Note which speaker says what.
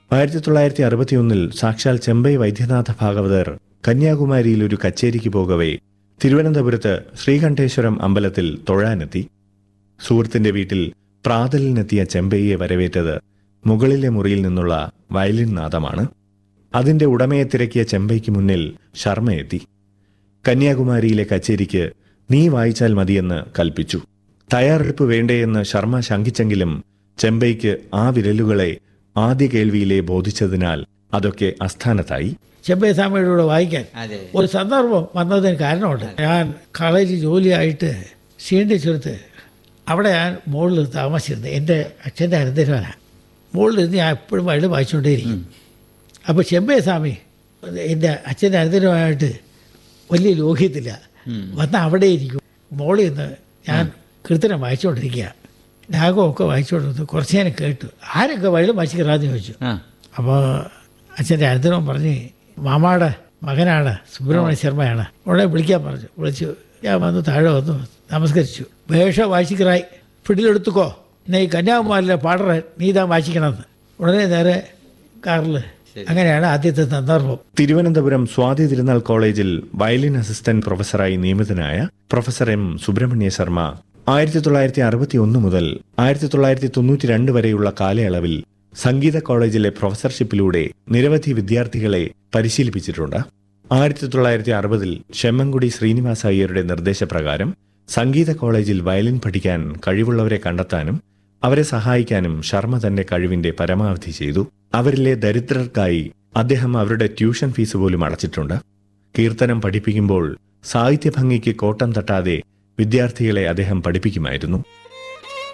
Speaker 1: ആയിരത്തി തൊള്ളായിരത്തി അറുപത്തിയൊന്നിൽ സാക്ഷാൽ ചെമ്പൈ വൈദ്യനാഥ ഭാഗവതർ കന്യാകുമാരിയിൽ ഒരു കച്ചേരിക്ക് പോകവേ തിരുവനന്തപുരത്ത് ശ്രീകണ്ഠേശ്വരം അമ്പലത്തിൽ തൊഴാനെത്തി സുഹൃത്തിന്റെ വീട്ടിൽ പ്രാതലിനെത്തിയ ചെമ്പൈയെ വരവേറ്റത് മുകളിലെ മുറിയിൽ നിന്നുള്ള വയലിൻ നാദമാണ് അതിന്റെ ഉടമയെ തിരക്കിയ ചെമ്പൈക്ക് മുന്നിൽ ശർമ്മ എത്തി കന്യാകുമാരിയിലെ കച്ചേരിക്ക് നീ വായിച്ചാൽ മതിയെന്ന് കൽപ്പിച്ചു തയ്യാറെടുപ്പ് വേണ്ടേയെന്ന് ശർമ്മ ശങ്കിച്ചെങ്കിലും ചെമ്പൈക്ക് ആ വിരലുകളെ ആദ്യ കേൾവിയിലെ ബോധിച്ചതിനാൽ അതൊക്കെ അസ്ഥാനത്തായി
Speaker 2: ചെമ്പൈ സ്വാമിയുടെ കൂടെ വായിക്കാൻ
Speaker 3: അതെ
Speaker 2: ഒരു സന്ദർഭം വന്നതിന് കാരണമുണ്ട് ഞാൻ കോളേജിൽ ജോലിയായിട്ട് ക്ഷീണിച്ചെടുത്ത് അവിടെ ഞാൻ മുകളിൽ താമസിച്ചിരുന്നത് എൻ്റെ അച്ഛൻ്റെ അനന്തരവനാണ് മുകളിലിരുന്ന് ഞാൻ എപ്പോഴും വയലിൽ വായിച്ചുകൊണ്ടേയിരിക്കും അപ്പോൾ ചെമ്പൈ സ്വാമി എൻ്റെ അച്ഛൻ്റെ അനന്തരമായിട്ട് വലിയ ലോഹ്യത്തില്ല വന്ന് അവിടെ ഇരിക്കും മുകളിൽ നിന്ന് ഞാൻ കീർത്തനം വായിച്ചുകൊണ്ടിരിക്കുക രാഗമൊക്കെ വായിച്ചുകൊണ്ടിരുന്നു കുറച്ച് നേരം കേട്ടു ആരൊക്കെ വയലിൽ വായിച്ചിറാന്ന് ചോദിച്ചു
Speaker 3: ആ
Speaker 2: അപ്പോൾ അച്ഛൻ്റെ അനന്തരം പറഞ്ഞ് മാമാടെ മകനാണ് സുബ്രഹ്മണ്യ ശർമ്മയാണ് ഉടനെ വിളിക്കാൻ പറഞ്ഞു വിളിച്ചു ഞാൻ വന്ന് താഴെ വന്നു നമസ്കരിച്ചു വേഷ വായിച്ചിക്കറായി പിടിയിലെടുത്തുക്കോ എന്നെ ഈ കന്യാകുമാരിലെ പാടറെ നീ താൻ വായിക്കണമെന്ന് ഉടനെ നേരെ കാറിൽ അങ്ങനെയാണ് ആദ്യത്തെ സന്ദർഭം
Speaker 1: തിരുവനന്തപുരം സ്വാതി തിരുനാൾ കോളേജിൽ വയലിൻ അസിസ്റ്റന്റ് പ്രൊഫസറായി നിയമിതനായ പ്രൊഫസർ എം സുബ്രഹ്മണ്യ ശർമ്മ ആയിരത്തി തൊള്ളായിരത്തി അറുപത്തി ഒന്ന് മുതൽ ആയിരത്തി തൊള്ളായിരത്തി തൊണ്ണൂറ്റി രണ്ട് വരെയുള്ള കാലയളവിൽ സംഗീത കോളേജിലെ പ്രൊഫസർഷിപ്പിലൂടെ നിരവധി വിദ്യാർത്ഥികളെ പരിശീലിപ്പിച്ചിട്ടുണ്ട് ആയിരത്തി തൊള്ളായിരത്തി അറുപതിൽ ഷെമ്മൻകുടി ശ്രീനിവാസ അയ്യരുടെ നിർദ്ദേശപ്രകാരം സംഗീത കോളേജിൽ വയലിൻ പഠിക്കാൻ കഴിവുള്ളവരെ കണ്ടെത്താനും അവരെ സഹായിക്കാനും ശർമ്മ തന്റെ കഴിവിന്റെ പരമാവധി ചെയ്തു അവരിലെ ദരിദ്രർക്കായി അദ്ദേഹം അവരുടെ ട്യൂഷൻ ഫീസ് പോലും അടച്ചിട്ടുണ്ട് കീർത്തനം പഠിപ്പിക്കുമ്പോൾ സാഹിത്യഭംഗിക്ക് കോട്ടം തട്ടാതെ വിദ്യാർത്ഥികളെ അദ്ദേഹം പഠിപ്പിക്കുമായിരുന്നു